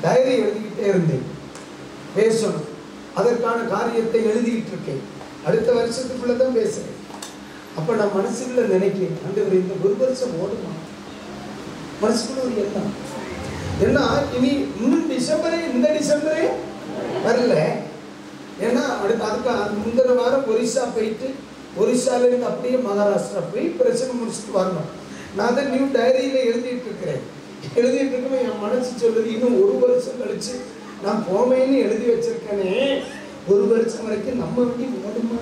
Diary எழுதிக்கிட்டே இருந்தேன் பேசணும் அதற்கான காரியத்தை எழுதிக்கிட்டு இருக்கேன் அடுத்த வருஷத்துக்குள்ள தான் பேசுறேன் அப்ப நான் மனசுக்குள்ள நினைக்கிறேன் ஆண்டவர் இந்த ஒரு வருஷம் ஓடுமா மனசுக்குள்ள ஒரு எண்ணம் ஏன்னா இனி இன்னும் டிசம்பரே இந்த டிசம்பரே வரல ஏன்னா அடுத்து அதுக்கு அது முந்தின வாரம் ஒரிசா போயிட்டு ஒரிசால இருந்து அப்படியே மகாராஷ்டிரா போய் பிரச்சனை முடிச்சுட்டு வரணும் நான் அதை நியூ டைரியில எழுதிட்டு இருக்கிறேன் எழுதிட்டு இருக்கவே என் மனசு சொல்லுது இன்னும் ஒரு வருஷம் கழிச்சு நான் போமேன்னு எழுதி வச்சிருக்கேனே ஒரு வருஷம் வரைக்கும் நம்ம வண்டி ஓடுமா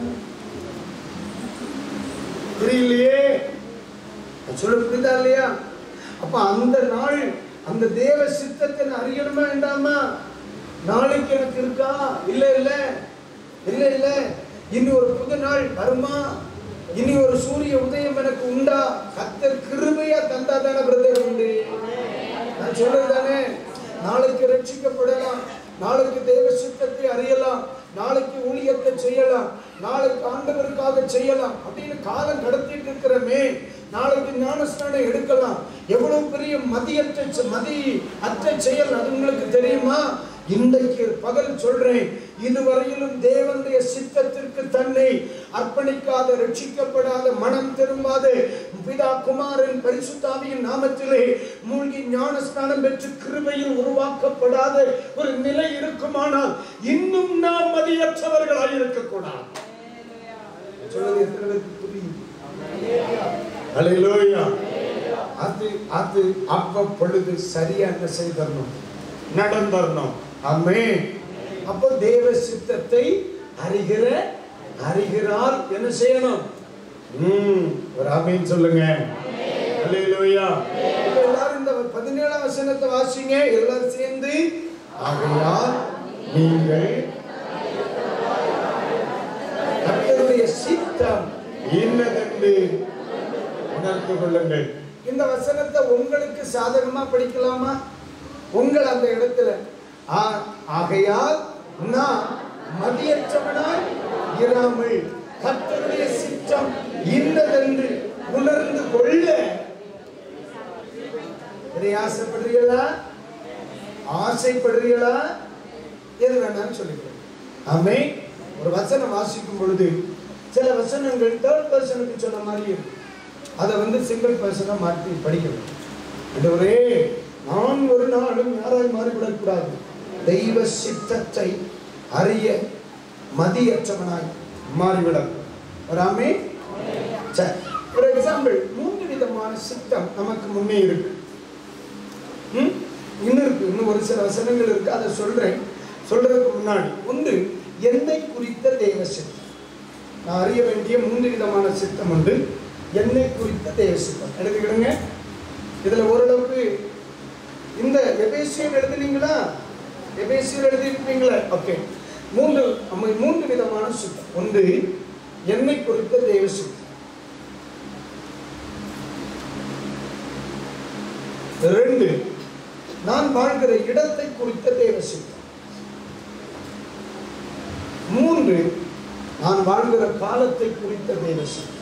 புரியலையே நான் சொல்ல புரியுதா இல்லையா அப்ப அந்த நாள் அந்த தேவ சித்தத்தை நான் அறியணுமா வேண்டாமா நாளைக்கு எனக்கு இருக்கா இல்ல இல்ல இல்ல இல்ல இனி ஒரு புது நாள் வருமா இனி ஒரு சூரிய உதயம் எனக்கு உண்டா கத்தர் கிருபையா தந்தா தானே பிரதர் உண்டு நான் சொல்றது தானே நாளைக்கு ரட்சிக்கப்படலாம் நாளைக்கு தேவ சித்தத்தை அறியலாம் நாளைக்கு ஊழியத்தை செய்யலாம் நாளைக்கு ஆண்டவருக்காக செய்யலாம் அப்படின்னு காலம் கடத்திட்டு இருக்கிறமே நாளைக்கு ஞானஸ்நானம் எடுக்கலாம் எவ்வளவு பெரிய மதியற்ற செ- மதி அற்ற செயல் அது உங்களுக்கு தெரியுமா இன்றைக்கு பகல் சொல்றேன் இதுவரையிலும் தேவனுடைய சித்தத்திற்கு தன்னை அர்ப்பணிக்காத ரட்சிக்கப்படாத மனம் திரும்பாத பிதா குமாரன் பரிசுத்தாவியின் நாமத்திலே மூழ்கி ஞானஸ்நானம் பெற்று கிருபையில் உருவாக்கப்படாத ஒரு நிலை இருக்குமானால் இன்னும் நாம் மதியற்றவர்களாய் இருக்கக்கூடாது சொல்றது எத்தனை பேருக்கு புரியுது ஹalleluya அது அது அவ்வப்பொழுது சரியா என்ன செய்தரணும் நடந்தரணும் ஆமே அப்போ தேவ சித்தத்தை அறிகிற அறிகிறார் என்ன செய்யணும் ம் ஒரு ஆமீன் சொல்லுங்க ஹalleluya இப்ப எல்லாரும் இந்த பதினேழாம் வசனத்தை வாசிங்க எல்லாரும் சேர்ந்து ஆகையால் நீங்கள் கர்த்தருடைய சித்தம் இன்னதென்று உணர்ந்து கொள்ளுங்கள் இந்த வசனத்தை உங்களுக்கு சாதகமா படிக்கலாமா உங்கள் அந்த இடத்துல ஆ- ஆகையால் நான் மதியற்றவனாய் இராமல் கர்த்தருடைய சித்தம் இன்னதென்று உணர்ந்து கொள்ள இதை ஆசைப்படுறீங்களா ஆசைப்படுறீங்களா எது வேணாலும் சொல்லிக்கிறேன் ஆமே ஒரு வசனம் வாசிக்கும் பொழுது சில வசனங்கள் தேர்ட் பர்சனுக்கு சொன்ன மாதிரி இருக்கும் அதை வந்து சிங்கிள் பர்சனாக மாற்றி படிக்கணும் ஆண்டவரே நான் ஒரு நாளும் யாராய் மாறிவிடக்கூடாது தெய்வ சித்தத்தை அறிய மதியற்றவனாய் மாறிவிடக் வராமே சரி ஒரு எக்ஸாம்பிள் மூன்று விதமான சித்தம் நமக்கு முன்னே இருக்கு ம்? இன்னும் இருக்கு இன்னும் ஒரு சில வசனங்கள் இருக்கு அதை சொல்றேன் சொல்றதுக்கு முன்னாடி ஒன்று என்னை குறித்த தேவ சித்தம் நான் அறிய வேண்டிய மூன்று விதமான சித்தம் உண்டு என்னை குறித்த தேவ சித்தம் எடுத்துக்கிடுங்க இதுல ஓரளவுக்கு இந்த எபேசியர் எழுதுனீங்களா எபேசியர் எழுதியிருப்பீங்களா ஓகே மூன்று அம்ம- மூன்று விதமான சித்தம் ஒன்று என்னை குறித்த தேவ சித்தம் ரெண்டு நான் வாழ்கிற இடத்தை குறித்த தேவ சித்தம் மூன்று நான் வாழ்கிற காலத்தை குறித்த தேவ சித்தம்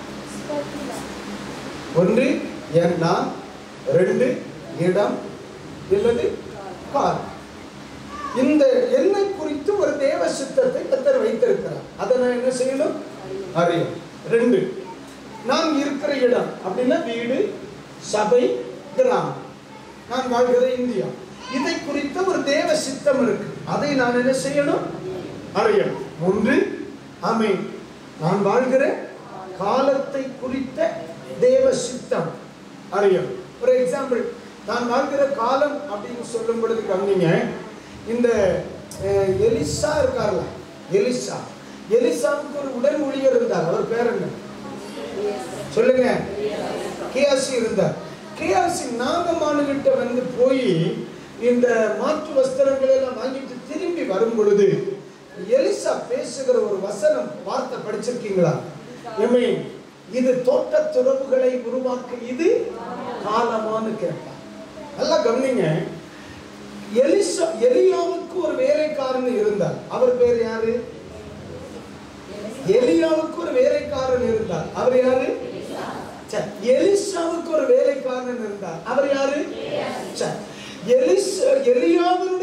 ஒன்று என் நான் ரெண்டு இடம் இல்லது காலம் இந்த எண்ணை குறித்து ஒரு தேவ சித்தத்தை கத்தர் வைத்திருக்கிறார் அதை நான் என்ன செய்யணும் அறியும் ரெண்டு நான் இருக்கிற இடம் அப்படின்னா வீடு சபை கிராமம் நான் வாழ்கிற இந்தியா இதை குறித்த ஒரு தேவ சித்தம் இருக்கு அதை நான் என்ன செய்யணும் அறியணும் ஒன்று ஆமை நான் வாழ்கிற காலத்தை குறித்த தேவ சித்தம் அறியணும் ஒரு எக்ஸாம்பிள் நான் வாழ்கிற காலம் அப்படின்னு சொல்லும் பொழுது கவனிங்க இந்த அஹ், எலிசா இருக்கார்ல எலிசா எலிசாவுக்கு ஒரு உடன் ஊழியர் இருந்தார் அவர் பேர் என்ன சொல்லுங்க கேஆசி இருந்தார் கேஆசி நாகமானுகிட்ட வந்து போய் இந்த மாற்று வஸ்திரங்களை எல்லாம் வாங்கிட்டு திரும்பி வரும் பொழுது எலிசா பேசுகிற ஒரு வசனம் வார்த்தை படிச்சிருக்கீங்களா எம்மே இது தோட்ட துறவுகளை உருவாக்க இது காலமான்னு கேட்டார் நல்லா கவனிங்க எலிசா எலியாவுக்கு ஒரு வேலைக்காரன் இருந்தார் அவர் பேர் யாரு எலியாவுக்கு ஒரு வேலைக்காரன் இருந்தார் அவர் யாரு சரி, எலிசாவுக்கு ஒரு வேலைக்காரன் இருந்தார் அவர் யாரு சரி, எலிசா எலியாவினுடைய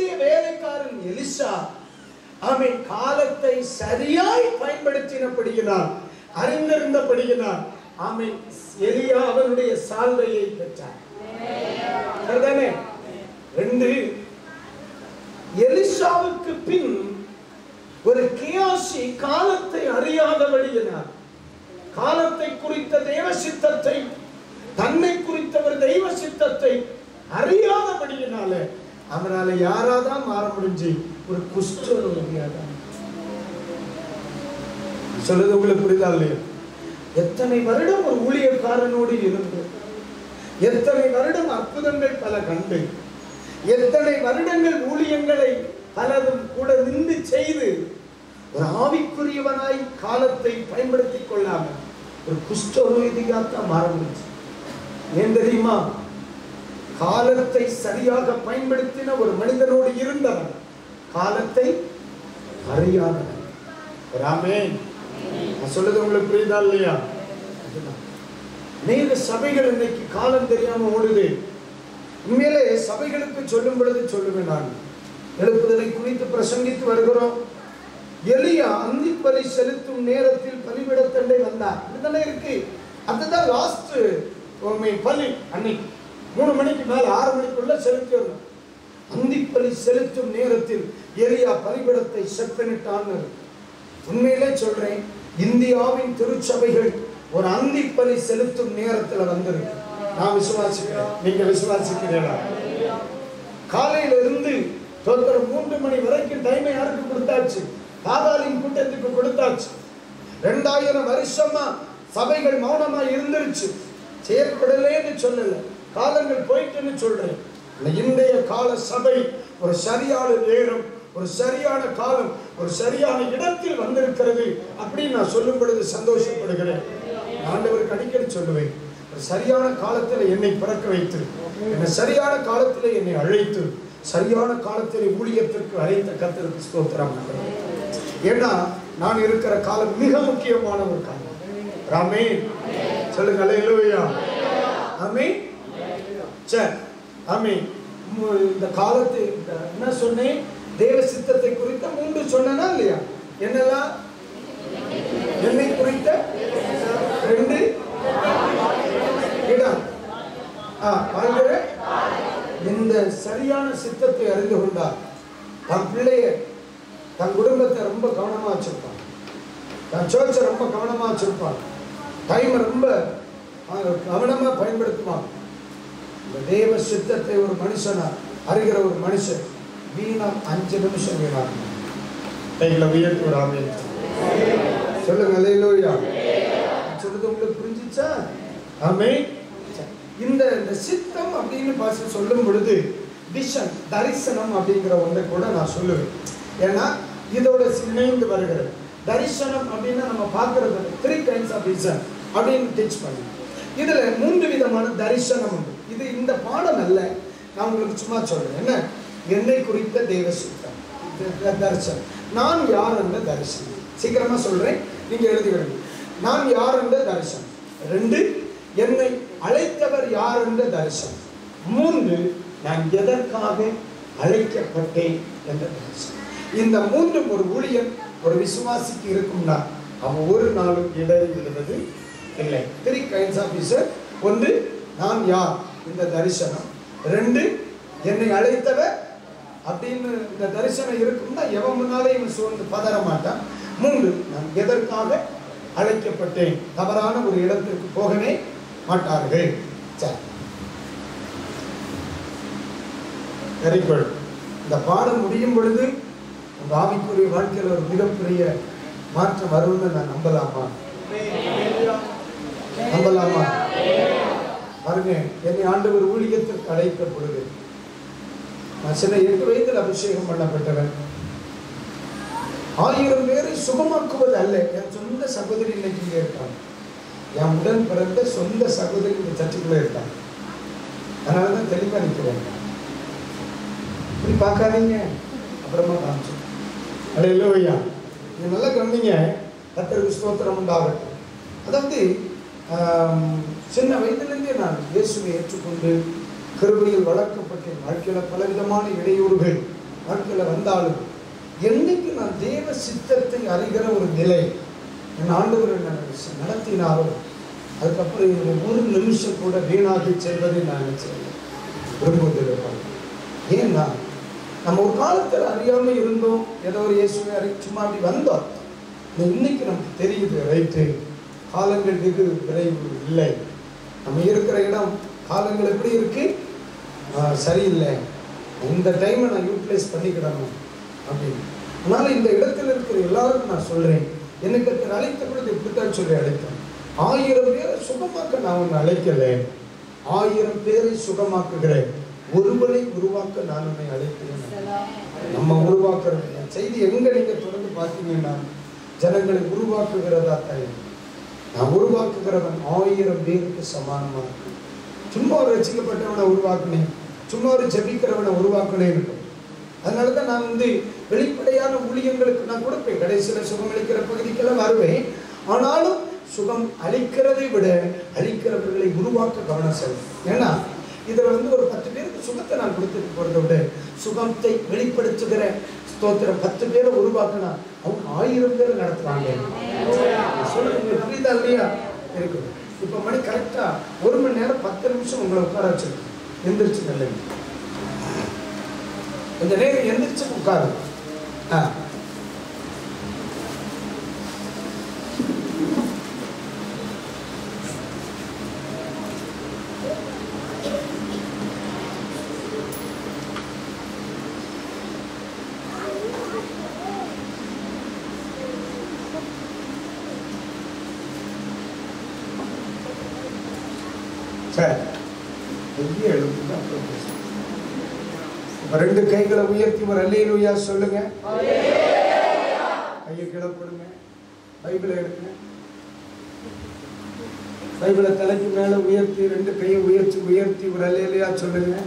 ஆமென் காலத்தை சரியாய் பயன்படுத்தினபடியினால் அறிந்திருந்தபடியினால் ஆமென் எலியா அவனுடைய சால்வையை பெற்றார் சரிதானே ரெண்டு எலிசாவுக்கு பின் ஒரு கியாசி காலத்தை அறியாதபடியினார் காலத்தை குறித்த தேவ சித்தத்தை தன்னை குறித்த ஒரு தெய்வ சித்தத்தை அறியாதபடியினால அவனால யாராதான் மாற முடிஞ்சு ஒரு குஷ்டரோகியாதான் சொல்றது உங்களுக்கு புரியுதா இல்லையா எத்தனை வருடம் ஒரு ஊழியக்காரனோடு இருந்து எத்தனை வருடம் அற்புதங்கள் பல கண்டு எத்தனை வருடங்கள் ஊழியங்களை பலதும் கூட நின்று செய்து ஒரு ஆவிக்குரியவனாய் காலத்தை பயன்படுத்திக் கொள்ளாமல் ஒரு குஷ்டரோகியாத்தான் மாற முடிஞ்சு ஏன் தெரியுமா காலத்தை சரியாக பயன்படுத்தின ஒரு மனிதனோடு இருந்தவன் காலத்தை அறியாதவன் ராமே நான் சொல்றது உங்களுக்கு புரியுதா இல்லையா அதுதான். அநேக சபைகள் இன்னைக்கு காலம் தெரியாம ஓடுது உண்மையிலே சபைகளுக்கு சொல்லும் பொழுது சொல்லுவேன் நான் எழுப்புதலை குறித்து பிரசங்கித்து வருகிறோம் எலியா அந்தி பலி செலுத்தும் நேரத்தில் பலிபிடத்தண்டை வந்தார் இதுதானே இருக்கு அதுதான் லாஸ்ட் பலி அன்னைக்கு மூணு மணிக்கு மேல ஆறு மணிக்குள்ள செலுத்தி வரணும் அந்தி பலி செலுத்தும் நேரத்தில் எலியா பலிபிடத்தை செப்பனிட்டான்னு உண்மையிலே சொல்றேன் இந்தியாவின் திருச்சபைகள் ஒரு அந்தி பலி செலுத்தும் நேரத்துல வந்திருக்கு நான் விசுவாசிக்கிறேன் நீங்க விசுவாசிக்கிறீர்களா காலையில இருந்து தோத்தரம் மூன்று மணி வரைக்கும் டைமை யாருக்கு கொடுத்தாச்சு பாதாளின் கூட்டத்துக்கு கொடுத்தாச்சு ரெண்டாயிரம் வருஷமா சபைகள் மௌனமா இருந்துருச்சு செயற்படலேன்னு சொல்லல காலங்கள் போயிட்டுன்னு சொல்றேன் ஆனா இன்றைய கால சபை ஒரு சரியான நேரம் ஒரு சரியான காலம் ஒரு சரியான இடத்தில் வந்திருக்கிறது அப்படின்னு நான் சொல்லும் பொழுது சந்தோஷப்படுகிறேன் நான் ஆண்டவருக்கு அடிக்கடி சொல்லுவேன் ஒரு சரியான காலத்தில் என்னை பிறக்க வைத்து என்னை சரியான காலத்தில் என்னை அழைத்து சரியான காலத்தில் ஊழியத்திற்கு அழைத்த கத்திற்கு ஸ்தோத்திரம் ஆண்டவரே. ஏன்னா நான் இருக்கிற காலம் மிக முக்கியமான ஒரு காலம் ராமே சொல்லுங்க அல்லேலூயா ஆமே சரி ஆமே மு- இந்த காலத்து இந்த என்ன சொன்னேன் தேவ சித்தத்தை குறித்த மூன்று சொன்னனா இல்லையா என்னெல்லாம் என்னை குறித்த ரெண்டு இடம் ஆ வாழ்கிற இந்த சரியான சித்தத்தை அறிந்து கொண்டார் தன் பிள்ளைய தன் குடும்பத்தை ரொம்ப கவனமா வச்சிருப்பான் தன் சர்ச்சை ரொம்ப கவனமா வச்சிருப்பான் டைம் ரொம்ப அஹ், கவனமா பயன்படுத்துவான் இந்த தேவ சித்தத்தை ஒரு மனுஷனா அறிகிற ஒரு மனுஷன் வீணா அஞ்சு நிமிஷம் வீணாகும் கைகளை உயர்த்தி ஒரு ஆமே சொல்லுங்க அல்லேலூயா சொல்றது உங்களுக்கு புரிஞ்சுச்சா ஆமே இந்த இந்த சித்தம் அப்படின்னு பாச சொல்லும் பொழுது விஷன் தரிசனம் அப்படிங்கிற ஒன்றை கூட நான் சொல்லுவேன் ஏன்னா இதோட இணைந்து வருகிறது தரிசனம் அப்படின்னா நம்ம பார்க்கறது த்ரீ கைண்ட்ஸ் ஆஃப் விஷன் அப்படின்னு டீச் பண்ணி இதுல மூன்று விதமான தரிசனம் உண்டு இது இந்த பாடம் அல்ல நான் உங்களுக்கு சும்மா சொல்றேன் என்ன என்னை குறித்த தேவ சித்தம் இது த- தரிசனம் நான் யார் என்ற தரிசனம் சீக்கிரமா சொல்றேன் நீங்க எழுதிவிடுங்க நான் யார் என்ற தரிசனம் ரெண்டு என்னை அழைத்தவர் யார் என்ற தரிசனம் மூன்று நான் எதற்காக அழைக்கப்பட்டேன் என்ற தரிசனம் இந்த மூன்றும் ஒரு ஊழியன் ஒரு விசுவாசிக்கு இருக்கும்னா அவன் ஒரு நாளும் இடறி விடுவது இல்லை த்ரீ கைண்ட்ஸ் ஆஃப் விசர் ஒன்று நான் யார் இந்த தரிசனம் ரெண்டு என்னை அழைத்தவர் அப்படின்னு இந்த தரிசனம் இருக்கும்னா எவன் முன்னாலே இவன் சூழ்ந்து பதற மாட்டான் மூன்று நான் எதற்காக அழைக்கப்பட்டேன் தவறான ஒரு இடத்திற்கு போகவே மாட்டார்கள் சரி வெரி குட் இந்த பாடம் முடியும் பொழுது உங்க ஆவிக்குரிய வாழ்க்கையில் ஒரு மிகப்பெரிய மாற்றம் வரும்னு நான் நம்பலாமா நம்பலாமா பாருங்க என்னை ஆண்டவர் ஊழியத்திற்கு அழைத்த பொழுது நான் சின்ன எட்டு வயதில் அபிஷேகம் பண்ணப்பட்டவன் ஆயிரம் பேரை சுகமாக்குவது அல்ல என் சொந்த சகோதரி இன்னைக்கு இங்கே இருக்காங்க என் உடன் பிறந்த சொந்த சகோதரி இந்த சர்ச்சுக்குள்ள இருக்காங்க அதனால தான் தெளிவாக நிற்கிறேன் இப்படி பார்க்காதீங்க அப்புறமா காமிச்சோம் அட இல்லையா நீங்க நல்லா கவனிங்க கத்தருக்கு ஸ்தோத்திரம் உண்டாகட்டும் அதாவது ஆம், சின்ன வயதிலிருந்தே நான் இயேசுவை ஏற்றுக்கொண்டு கிருபையில் வளர்க்கப்பட்டேன் வாழ்க்கையில் பலவிதமான இடையூறுகள் வாழ்க்கையில் வந்தாலும் என்னைக்கு நான் தேவ சித்தத்தை அறிகிற ஒரு நிலை என் ஆண்டவர் என்னை நடத்தினாரோ அதுக்கப்புறம் இவங்க ஒரு நிமிஷம் கூட வீணாகி செல்வதை நான் நினைச்சேன் விரும்புகிறேன் ஏன்னா நம்ம ஒரு காலத்தில் அறியாம இருந்தோம் ஏதோ ஒரு இயேசுவை அறி சும்மா அப்படி வந்தோம் ஆனா இன்னைக்கு நமக்கு தெரியுது ரைட்டு காலங்கள் வெகு விரைவு இல்லை நம்ம இருக்கிற இடம் காலங்கள் எப்படி இருக்கு ஆ, சரியில்லை இந்த டைமை நான் யூட்டிலைஸ் பண்ணிக்கிடணும் அப்படின்னு அதனால இந்த இடத்துல இருக்கிற எல்லாருக்கும் நான் சொல்றேன் எனக்கு கர்த்தர் அழைத்த பொழுது இப்படித்தான் சொல்லி அழைத்தேன் ஆயிரம் பேரை சுகமாக்க நான் உன்னை அழைக்கல ஆயிரம் பேரை சுகமாக்குகிறேன் ஒருவனை உருவாக்க நான் உன்னை அழைக்கிறேன் நம்ம உருவாக்குறது என் செய்தி எங்க நீங்க தொடர்ந்து பார்த்தீங்கன்னா ஜனங்களை உருவாக்குகிறதா தாய் நான் உருவாக்குகிறவன் ஆயிரம் பேருக்கு சமானமா இருக்கு சும்மா ஒரு ரசிக்கப்பட்டவனை உருவாக்குனேன் சும்மா ஒரு ஜெபிக்கிறவனை உருவாக்குனேன் அதனால தான் நான் வந்து வெளிப்படையான ஊழியங்களுக்கு நான் கொடுப்பேன் கடைசியில் சுகம் அளிக்கிற பகுதிக்கெல்லாம் வருவேன் ஆனாலும் சுகம் அளிக்கிறதை விட அளிக்கிறவர்களை உருவாக்க கவனம் செலுத்தும் ஏன்னா இதில் வந்து ஒரு பத்து பேருக்கு சுகத்தை நான் கொடுத்துட்டு போகிறத விட சுகத்தை வெளிப்படுத்துகிற ஸ்தோத்திரம் பத்து பேரை உருவாக்கினா அவங்க ஆயிரம் பேரை நடத்துவாங்க சொல்லுங்க உங்களுக்கு புரியுதா இல்லையா இருக்குது இப்போ மணி கரெக்டா ஒரு மணி நேரம் பத்து நிமிஷம் உங்களை உட்கார வச்சிருக்கேன் எந்திரிச்சு நல்லது கொஞ்ச நேரம் எந்திரிச்சு உட்காரு ஆ சரி பெரிய எழுத்து தான் அப்புறம் பேசுறேன். இப்ப ரெண்டு கைகளை உயர்த்தி ஒரு அல்லேலூயா சொல்லுங்க கையை கீழே போடுங்க பைபிளை எடுங்க பைபிளை தலைக்கு மேல உயர்த்தி ரெண்டு கையை உயர்த்தி உயர்த்தி ஒரு அல்லேலூயா சொல்லுங்க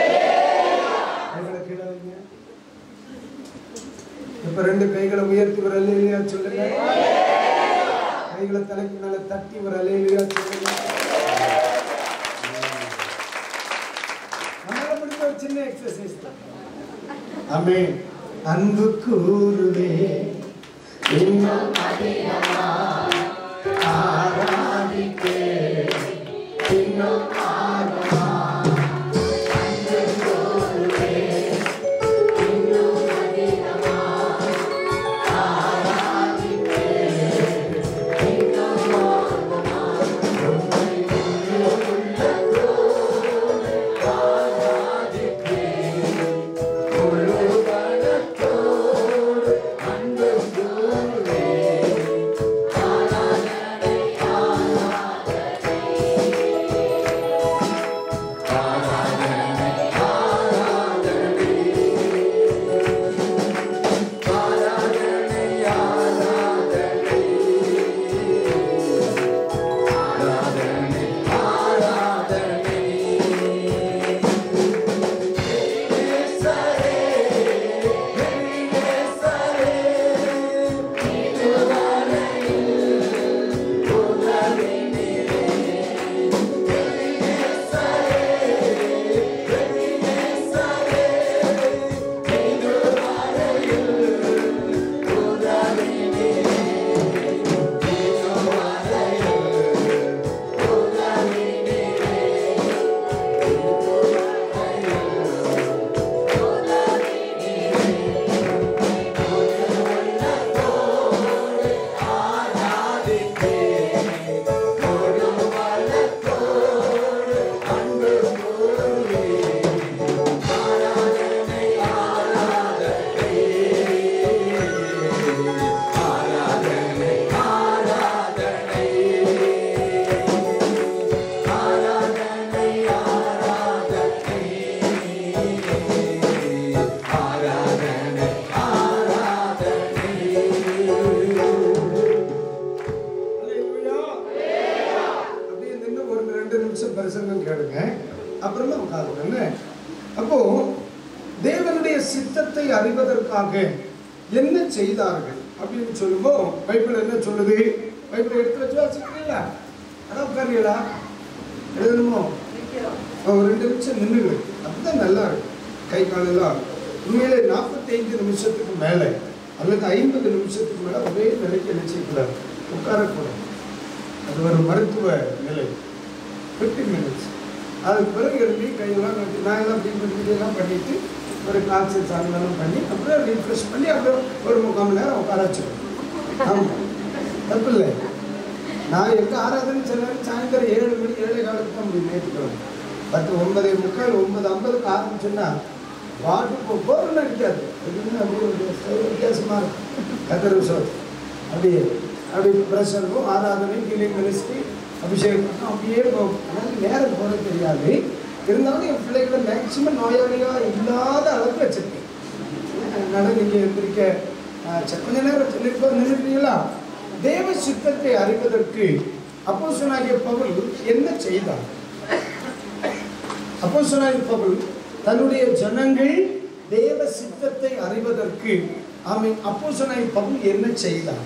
கைகளை கீழே வைங்க இப்ப ரெண்டு கைகளை உயர்த்தி ஒரு அல்லேலூயா சொல்லுங்க கைகளை தலைக்கு மேல தட்டி ஒரு அல்லேலூயா சொல்லுங்க நம்மளால முடிஞ்ச ஒரு சின்ன எக்ஸசைஸ் தான் ஆமே அன்பு கூறுவே இன்னும் அதிகமா ஆராதிக்க இன்னும் ஆர்வமா அன்பு கூறுவே இன்னும் அதிகமா ஆராதிக்க இன்னும் ஆர்வமா உம்மை அப்படியே நின்று ஒரு ரெண்டு நிமிஷம் பிரசங்கம் கேளுங்க அப்புறமா உட்காருங்க என்ன அப்போ தேவனுடைய சித்தத்தை அறிவதற்காக என்ன செய்தார்கள் அப்படின்னு சொல்லும்போது பைபிள் என்ன சொல்லுது பைபிள் எடுத்து வச்சு வச்சுக்கிறீங்களா அதான் உட்காருங்களா எழுதணுமோ ஒரு ரெண்டு நிமிஷம் நின்றுடு அதுதான் நல்லா இருக்கும் கை காலெல்லாம் உண்மையிலே நாற்பத்தி ஐந்து நிமிஷத்துக்கு மேலே அல்லது ஐம்பது நிமிஷத்துக்கு மேலே ஒரே நிலைக்கு நினைச்சிக்கூடாது உட்காரக்கூடாது அது ஒரு மருத்துவ நிலை ஃபிஃப்டீன் மினிட்ஸ் அதுக்கு பிறகு எழுதி கையெல்லாம் கட்டி நான் எல்லாம் அப்படி பண்ணி எல்லாம் பண்ணிட்டு ஒரு காய்ச்சி சாயங்காலம் பண்ணி அப்புறம் ரீஃப்ரெஷ் பண்ணி அப்புறம் ஒரு முக்கால் மணி நேரம் உட்கார வச்சுருவேன் ஆமாம் தப்பு இல்லை நான் எங்கே ஆராதனை சொன்னாலும் சாயந்தரம் ஏழு மணி ஏழை காலத்துக்கு தான் முடியும் நேற்றுக்கிறோம் பத்து ஒன்பதே முக்கால் ஒன்பது ஐம்பதுக்கு ஆரம்பிச்சோன்னா பாட்டு போகிறோன்னு அடிக்காது எதுவுமே அப்படியே ஒரு வித்தியாசமாக இருக்கும் கத்தர் விசோத் அப்படியே அப்படி பிரசங்கம் ஆராதனை ஹீலிங் மினிஸ்ட்ரி அபிஷேகம் அப்படியே போகும் எனக்கு நேரம் போகிறது தெரியாது இருந்தாலும் என் பிள்ளைகளை மேக்சிமம் நோயாளியாக இல்லாத அளவுக்கு வச்சிருக்கேன் அதனால நீங்கள் எந்திரிக்க அஹ், ச- கொஞ்ச நேரம் நிற்ப நின்றுட்டீங்களா தேவ சித்தத்தை அறிவதற்கு அப்போஸ்தலனாகிய பவுல் என்ன செய்தார் அப்போஸ்தலனாகிய பவுல் தன்னுடைய ஜனங்கள் தேவ சித்தத்தை அறிவதற்கு ஆமென் அப்போஸ்தலனாகிய பவுல் என்ன செய்தார்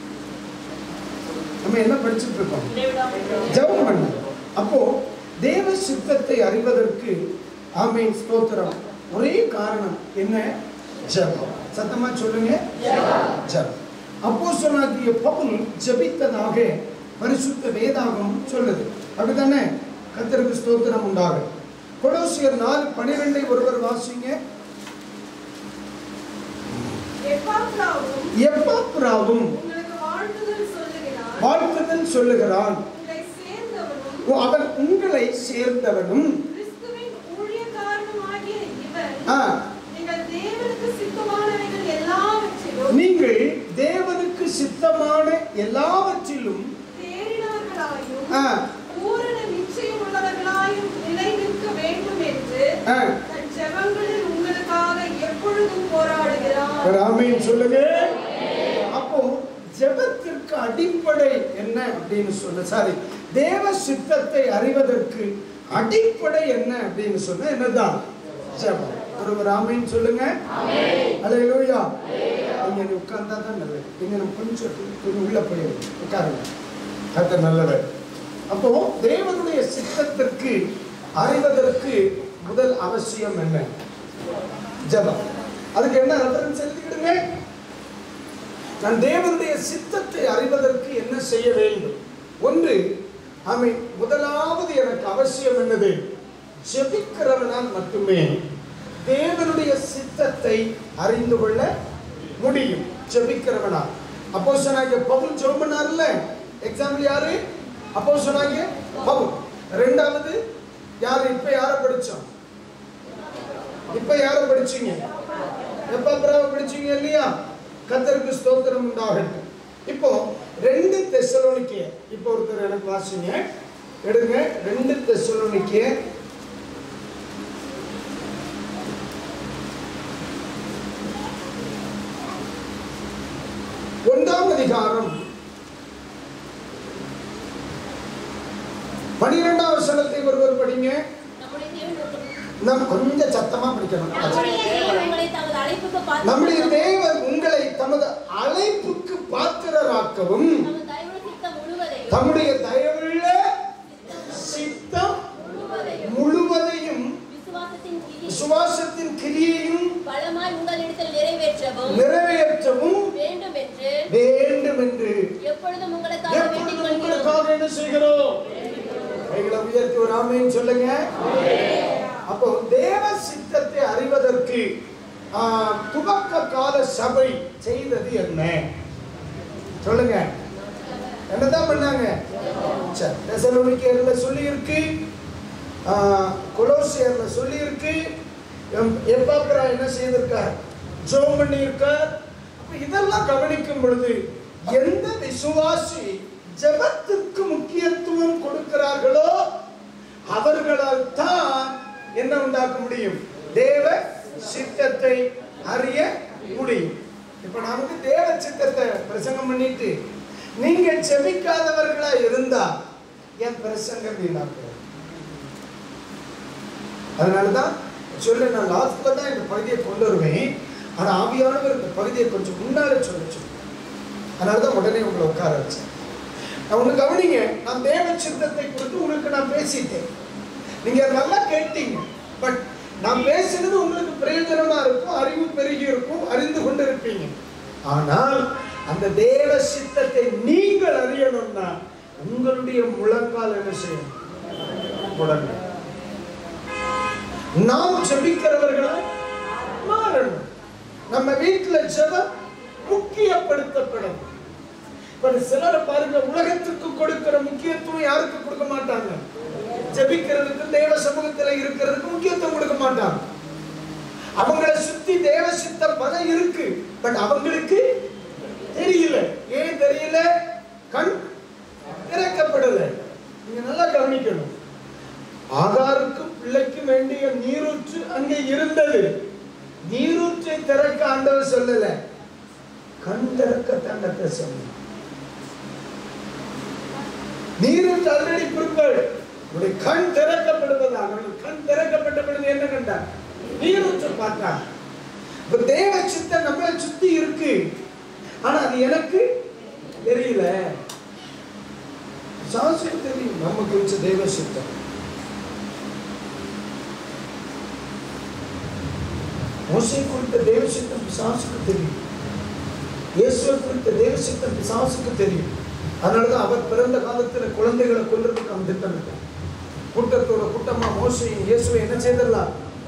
நம்ம என்ன படிச்சுட்டு இருக்கோம் ஜெபம் பண்ண அப்போ தேவ சித்தத்தை அறிவதற்கு ஆமென் ஸ்தோத்திரம் ஒரே காரணம் என்ன ஜெபம் சத்தமா சொல்லுங்க ஜெபம் அப்போ சொன்னாகிய பவுல் ஜெபித்ததாக பரிசுத்த வேதாகம் சொல்லுது அப்படித்தானே கத்தருக்கு ஸ்தோத்திரம் உண்டாக கொலோசியர் நாலு பனிரெண்டை ஒருவர் வாசிங்க எப்பாப்ராவும் எப்பாப்புராவும் உங்களுக்கு வாழ்த்துதல் சொல்லுகிறார். வாழ்த்துதல் சொல்லுகிறான் உங்களை சேர்ந்தவனும் ஓ, அவன் உங்களை சேர்ந்தவனும் கிறிஸ்துவின் ஊழியக்காரனுமாகிய இவர் ஆ, நீங்கள் தேவனுக்கு சித்தமானவைகள் எல்லாவற்றிலும் நீங்கள் தேவனுக்கு சித்தமான எல்லாவற்றிலும் தேறினவர்களாயும் ஆ, பூரண நிச்சயம் உள்ளவர்களாயும் நிலைநிற்க வேண்டும் என்று ஆ, தன் ஜெபங்களில் உங்களுக்காக எப்பொழுதும் போராடுகிறார் ஒரு ஆமென் சொல்லுங்க அப்போ ஜெபத்திற்கு அடிப்படை என்ன அப்படின்னு சொல்ல சாரி தேவ சித்தத்தை அறிவதற்கு அடிப்படை என்ன அப்படின்னு சொன்ன என்னதான் ஜெபம் ஒருவர் ஆமென் சொல்லுங்க அல்லேலூயா நீங்க உட்கார்ந்தா தான் நல்லது நீங்க நம்ம கொஞ்சம் கொஞ்சம் உள்ள போய் உட்காருங்க கர்த்தர் நல்லவர் அப்போ தேவனுடைய சித்தத்திற்கு அறிவதற்கு முதல் அவசியம் என்ன ஜெபம் அதுக்கு என்ன ரெஃபரன்ஸ் எழுதிக்கிடுங்க நான் தேவனுடைய சித்தத்தை அறிவதற்கு என்ன செய்ய வேண்டும் ஒன்று ஆமை முதலாவது எனக்கு அவசியம் என்னது ஜெபிக்கிறவனால் மட்டுமே தேவனுடைய சித்தத்தை அறிந்து கொள்ள முடியும் ஜெபிக்கிறவனால் அப்போ சொன்னாங்க பவுல் ஜெபம் பண்ணார்ல எக்ஸாம்பிள் யாரு அப்போ சொன்னாங்க பவுல் ரெண்டாவது யாரு இப்ப யாரை படிச்சோம் இப்ப யார படிச்சீங்க எப்ப பிறகு படிச்சீங்க இல்லையா கத்தருக்கு ஸ்தோத்திரம் உண்டாகட்டும் இப்போ ரெண்டு தெசலோனிக்கே இப்போ ஒருத்தர் எனக்கு வாசிங்க எடுங்க ரெண்டு தெசலோனிக்கே ஒன்றாம் அதிகாரம் பனிரெண்டாம் வசனத்தை ஒருவர் படிங்க நம்முடைய தேவன் நம்ம கொஞ்சம் சத்தமா படிக்கணும் நம்முடைய தேவன் உங்களை தமது அழைப்புக்கு பாத்திரராக்கவும், நம்முடைய தேவன் உங்களை தமது அழைப்புக்கு பாத்திரராக்கவும் தமது தயவுள்ள சித்தம் முழுவதையும் தம்முடைய தயவுள்ள சித்தம் முழுவதையும் முழுவதையும் விசுவாசத்தின் கிரி சுவாசத்தின் கிரியையும் பலமாய் உங்களிடத்தில் நிறைவேற்றவும் நிறைவேற்றவும் வேண்டும் என்று வேண்டும் என்று எப்பொழுதும் உங்களுக்காக வேண்டிக் எப்பொழுதும் கொள்கிறோம் உங்களுக்காக என்ன செய்கிறோம் கைகளை உயர்த்தி ஒரு ஆமைன்னு சொல்லுங்க அப்போ தேவ சித்தத்தை அறிவதற்கு ஆ, துவக்க கால சபை செய்தது என்ன சொல்லுங்க என்னதான் பண்ணாங்க சரி தெசலோனிக்கேயர்ல சொல்லி இருக்கு கொலோசியர்ல சொல்லி இருக்கு எப்பாப்பிரா என்ன செய்திருக்கார் ஜோம் பண்ணி இருக்கார் அப்ப இதெல்லாம் கவனிக்கும் பொழுது எந்த விசுவாசி ஜெபத்திற்கு முக்கியத்துவம் கொடுக்கிறார்களோ அவர்களால் தான் என்ன உண்டாக்க முடியும் தேவ சித்தத்தை அறிய முடியும் இப்ப நமக்கு தேவ சித்தத்தை பிரசங்கம் பண்ணிட்டு நீங்க செபிக்காதவர்களா இருந்தா என் பிரசங்கம் வீணா போகும் அதனாலதான் சொல்ல நான் லாஸ்ட்ல தான் இந்த பகுதியை கொண்டு வருவேன் ஆனா ஆவியானவர் இந்த பகுதியை கொஞ்சம் முன்னால சொல்ல சொல்லுவேன் அதனாலதான் உடனே உங்களை உட்கார வச்சேன் நான் ஒண்ணு கவனிங்க நான் தேவ சித்தத்தை குறித்து உங்களுக்கு நான் பேசிட்டேன் நீங்க நல்லா கேட்டீங்க பட் நான் பேசுறது உங்களுக்கு பிரயோஜனமா இருக்கும் அறிவு பெருகி இருக்கும் அறிந்து கொண்டிருப்பீங்க ஆனால் அந்த தேவ சித்தத்தை நீங்கள் அறியணும்னா உங்களுடைய முழங்கால் என்ன செய்யணும் முடங்கும் நாம் ஜெபிக்கிறவர்களா மாறணும் நம்ம வீட்டுல ஜெபம் முக்கியப்படுத்தப்படும் இப்ப சிலரை பாருங்க உலகத்துக்கு கொடுக்கிற முக்கியத்துவம் யாருக்கு கொடுக்க மாட்டாங்க ஜெபிக்கிறதுக்கு தேவ சமூகத்துல இருக்கிறதுக்கு முக்கியத்துவம் கொடுக்க மாட்டாங்க அவங்கள சுத்தி தேவ சித்த பலம் இருக்கு பட் அவங்களுக்கு தெரியல ஏன் தெரியல கண் திறக்கப்படல நீங்க நல்லா கவனிக்கணும் ஆகாருக்கு பிள்ளைக்கு வேண்டிய நீரூற்று அங்கே இருந்தது நீரூற்றை திறக்க ஆண்டவர் சொல்லல கண் திறக்க தண்டத்தை சொன்னார் நீரூற்று ஆல்ரெடி ப்ரிப்பேர்டு உடைய கண் திறக்கப்படுவதாக அவர்கள் கண் திறக்கப்பட்ட பொழுது என்ன கண்டார் நீரூற்று பார்த்தார் இப்ப தேவ சித்தம் நம்மளை சுத்தி இருக்கு ஆனா அது எனக்கு தெரியல சாசுக்கு தெரியும் நமக்கு வச்ச தேவ சித்தம் மோசை குறித்த தேவ சித்தம் பிசாசுக்கு தெரியும் இயேசுவை குறித்த தேவ சித்தம் பிசாசுக்கு தெரியும் அதனாலதான் அவர் பிறந்த காலத்துல குழந்தைகளை கொல்றதுக்கு அவன் திட்டமிட்டான் கூட்டத்தோட கூட்டமா மோசையும் இயேசுவை என்ன செய்திடலாம்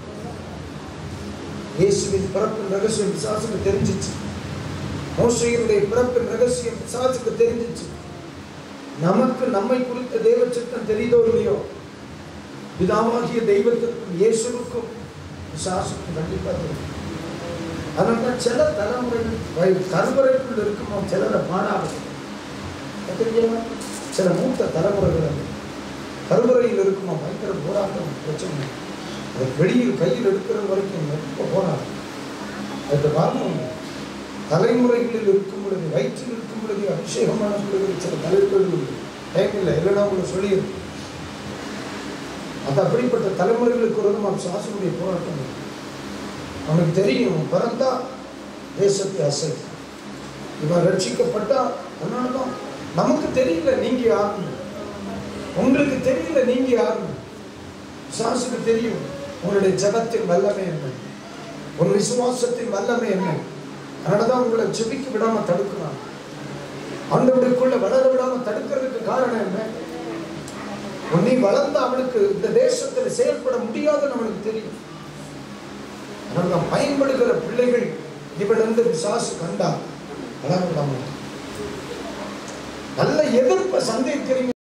இயேசுவின் பிறப்பின் ரகசியம் பிசாசுக்கு தெரிஞ்சிச்சு மோசையினுடைய பிறப்பின் ரகசியம் பிசாசுக்கு தெரிஞ்சிச்சு நமக்கு நம்மை குறித்த தேவ சித்தம் தெரியுதோ இல்லையோ பிதாவாகிய தெய்வத்திற்கும் இயேசுவுக்கும் பிசாசுக்கும் கண்டிப்பா தெரியும் அதனால சில தலைமுறைகள் வய- கருவறைக்குள் இருக்குமோ சிலரை பாடாது தெரியுமா சில மூத்த தலைமுறைகள் அது. கருவறையில் இருக்குமா பயங்கர போராட்டம் பிரச்சனை அது வெளியில் கையில் எடுக்கிறது வரைக்கும் ரொம்ப போராட்டம் அதுக்கு காரணம் உண்டு. தலைமுறைகளில் இருக்கும் பொழுது வயிற்றில் இருக்கும் பொழுது அபிஷேகமான பொழுது சில தலைப்புகள் உண்டு டைம் இல்லை இல்லைன்னா உங்களுக்கு சொல்லியிருக்கு அது அப்படிப்பட்ட தலைமுறைகளுக்கு விரோதமாக சாசனுடைய போராட்டம் இருக்கு. அவனுக்கு தெரியும் பிறந்தா தேசத்தை அசை இவன் ரட்சிக்கப்பட்டா அதனால தான் நமக்கு தெரியல நீங்க யாருன்னு உங்களுக்கு தெரியல நீங்க யாருன்னு சாசுக்கு தெரியும் உங்களுடைய ஜபத்தின் வல்லமை என்ன உன் விசுவாசத்தின் வல்லமை என்ன அதனாலதான் உங்களை ஜெபிக்க விடாம தடுக்கிறான் ஆண்டவருக்குள்ள வளர விடாம தடுக்கிறதுக்கு காரணம் என்ன உன்னை வளர்ந்து அவனுக்கு இந்த தேசத்துல செயல்பட முடியாதுன்னு அவனுக்கு தெரியும் அதனால பயன்படுகிற பிள்ளைகள் இவனிருந்து பிசாசு கண்டா வளர விடாம நல்ல எதிர்ப்பை சந்திக்கிறீங்க